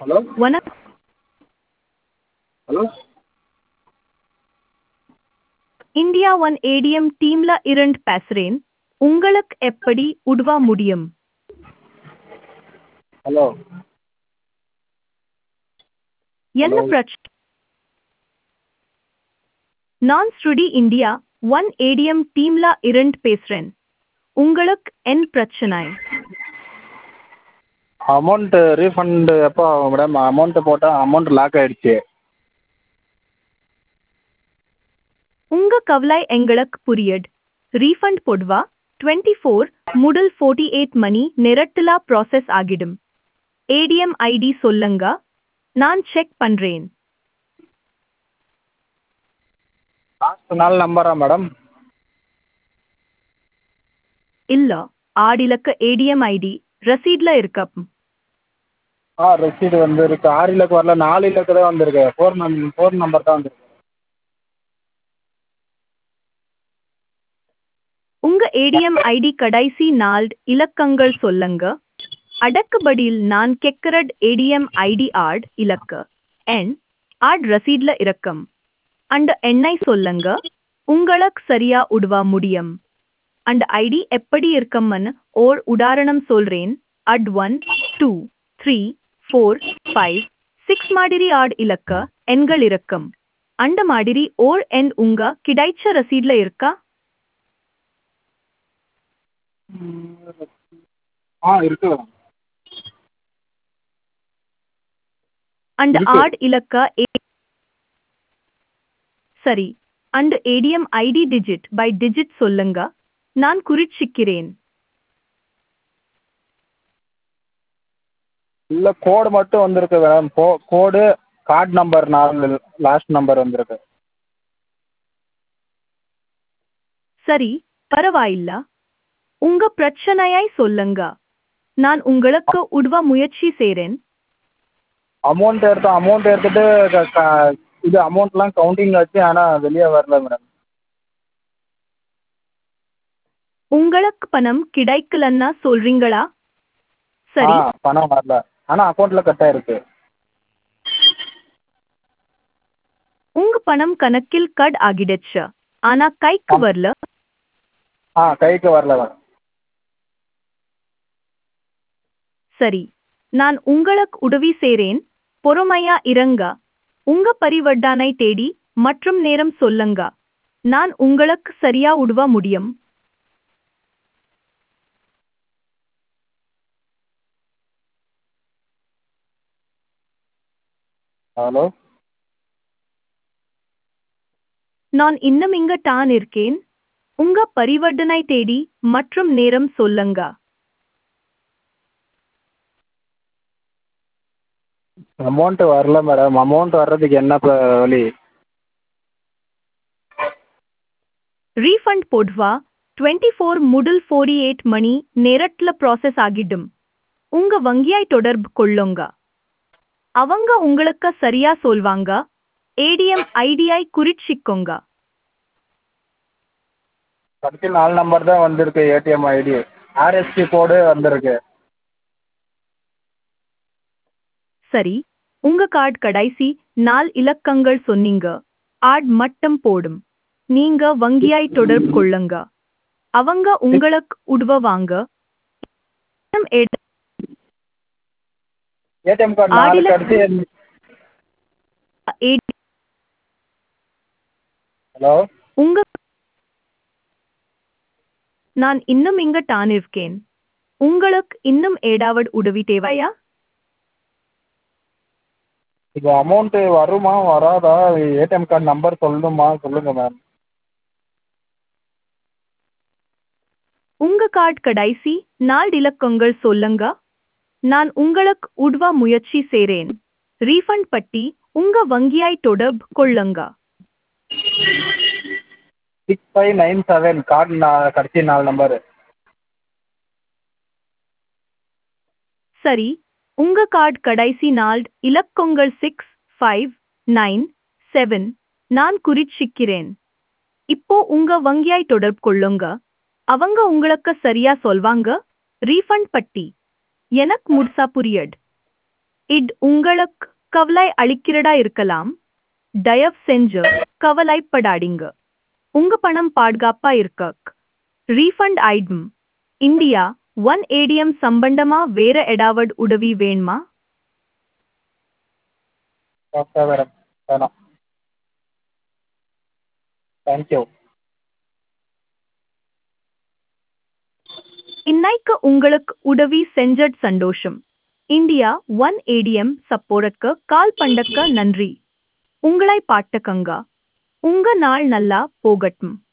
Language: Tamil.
ஹலோ வணக் ஹலோ இந்தியா ஒன் ஏடிஎம் டீம்ல இருந்து பேசுறேன் உங்களுக்கு எப்படி உதவ முடியும் ஹலோ என்ன Hello. பிரச்சனை நான் ஸ்ருடி இந்தியா ஒன் ஏடிஎம் டீம்ல இருந்து பேசுறேன் உங்களுக்கு என் பிரச்சனை அமௌண்ட்டு ரீஃபண்டு எப்போ ஆகும் மேடம் அமௌண்ட்டு போட்டால் அமௌண்ட் லாக் ஆகிடுச்சி உங்க கவலை எங்களுக்கு புரியுது ரீஃபண்ட் போடுவா டுவெண்ட்டி ஃபோர் முதல் ஃபோர்ட்டி எயிட் மணி நேரத்துல ப்ராசஸ் ஆகிடும் ஏடிஎம் ஐடி சொல்லுங்க நான் செக் பண்றேன் லாஸ்ட் நாள் நம்பரா மேடம் இல்ல ஆடிலக்க ஏடிஎம் ஐடி ரசீட்ல இருக்க ஆ ரசீது வந்துருக்கு ஆறு இலக்கு வரல நாலு இலக்கு தான் வந்திருக்கு ஃபோர் நம் ஃபோர் நம்பர் தான் வந்திருக்கு உங்க ஏடிஎம் ஐடி கடைசி நாலு இலக்கங்கள் சொல்லுங்க அடக்குபடியில் நான் கெக்கரட் ஏடிஎம் ஐடி ஆட் இலக்க எண் ஆட் ரசீட்ல இருக்கும் அந்த எண்ணை சொல்லுங்க உங்களுக்கு சரியா உடுவா முடியும் அந்த ஐடி எப்படி இருக்கும்னு ஓர் உதாரணம் சொல்றேன் அட் one two three four five six மாதிரி ஆட் இலக்க எண்கள் இருக்கும் அந்த மாதிரி ஓர் எண் உங்க கிடைச்ச ரசீட்ல இருக்கா ஆ இருக்கு மேடம் அந்த இருக்கு. ஆட் இலக்க ஏ- சரி அந்த ATM ID digit by digit சொல்லுங்க நான் குறிச்சிக்கிறேன் இல்லை கோடு மட்டும் வந்திருக்கு மேடம் கோ கோடு கார்டு நம்பர் நாலு லாஸ்ட் நம்பர் வந்திருக்கு சரி பரவாயில்ல உங்க பிரச்சனையை சொல்லுங்க நான் உங்களுக்கு உதவ முயற்சி செய்றேன் அமௌண்ட் எடுத்தோம் அமௌண்ட் எடுத்துட்டு க- க- இது அமௌண்ட்லாம் கவுண்டிங் ஆச்சு ஆனால் வெளியே வரல மேடம் உங்களுக்கு பணம் கிடைக்கலன்னா சொல்றீங்களா ஆ சரி பணம் வரல ஆனால் அக்கௌண்ட்டில் கட் ஆயிருக்கு உங்க பணம் கணக்கில் கட் ஆகிடுச்சு ஆனா கைக்கு ஆம். வரல ஆ கைக்கு வரல மேடம் சரி நான் உங்களுக்கு உதவி செய்றேன் பொறுமையா இருங்க உங்க பரிவர்த்தனை தேடி மற்றும் நேரம் சொல்லுங்க நான் உங்களுக்கு சரியா உதவ முடியும் ஹலோ நான் இன்னும் இங்க தான் இருக்கேன் உங்க பரிவர்த்தனை தேடி மற்றும் நேரம் சொல்லுங்க அமௌண்ட் வரல மேடம் அமௌண்ட் வர்றதுக்கு என்ன ப- வழி ரீஃபண்ட் போடுவா டுவெண்ட்டி ஃபோர் முதல் ஃபோர்டி எயிட் மணி நேரத்துல ப்ராசஸ் ஆகிடும் உங்க வங்கியாய் தொடர்பு கொள்ளுங்க அவங்க உங்களுக்கு சரியா சொல்வாங்க ஏடிஎம் ஐடியை குறிச்சிக்கோங்க கடைசி நாலு நம்பர் தான் வந்திருக்கு ஏடிஎம் ஐடி ஆர்எஸ்பி கோடு வந்திருக்கு சரி உங்க கார்டு கடைசி நாலு இலக்கங்கள் சொன்னீங்க ஆட் மட்டும் போடும் நீங்க வங்கியாய் தொடர்பு கொள்ளுங்க அவங்க உங்களுக்கு உதவுவாங்க ஏ- ஏடிஎம் கார்டு நாலு ஆடில- கடைசி ஏ- ஹலோ உங்க நான் இன்னும் இங்க தான் இருக்கேன் உங்களுக்கு இன்னும் ஏதாவது உதவி தேவையா இது அமௌண்ட்டு வருமா வராதா ஏடிஎம் கார்டு நம்பர் சொல்லணுமா சொல்லுங்க மேம் உங்க கார்டு கடைசி நாலு இலக்கங்கள் சொல்லுங்க நான் உங்களுக்கு உதவ முயற்சி செய்றேன் ரீஃபண்ட் பட்டி உங்க வங்கியாய் தொடர்பு கொள்ளுங்க six five nine seven card நான் கடைசி நாலு நம்பரு சரி உங்க கார்டு கடைசி நாள் இலக்கங்கள் சிக்ஸ் ஃபைவ் நைன் செவன் நான் குறிச்சிக்கிறேன் இப்போ உங்க வங்கியாய் தொடர்பு கொள்ளுங்க அவங்க உங்களுக்கு சரியா சொல்வாங்க ரீஃபண்ட் பட்டி எனக்கு முழுசா புரியட் இட் உங்களுக்கு கவலை அளிக்கிறதா இருக்கலாம் தயவு செஞ்சு கவலைப்படாதீங்க உங்க பணம் பாதுகாப்பா இருக்க ரீஃபண்ட் ஆயிடும் இந்தியா ஒன் ஏடிஎம் சம்பந்தமா வேற ஏதாவது உதவி வேணுமா ஓகே மேடம் வேணாம் தேங்க்யூ இன்னைக்கு உங்களுக்கு உதவி செஞ்சது சந்தோஷம் இந்தியா ஒன் ஏடிஎம் சப்போர்ட்க்கு கால் பண்ணக்க நன்றி உங்களை பாட்டுக்கங்க உங்க நாள் நல்லா போகட்டும்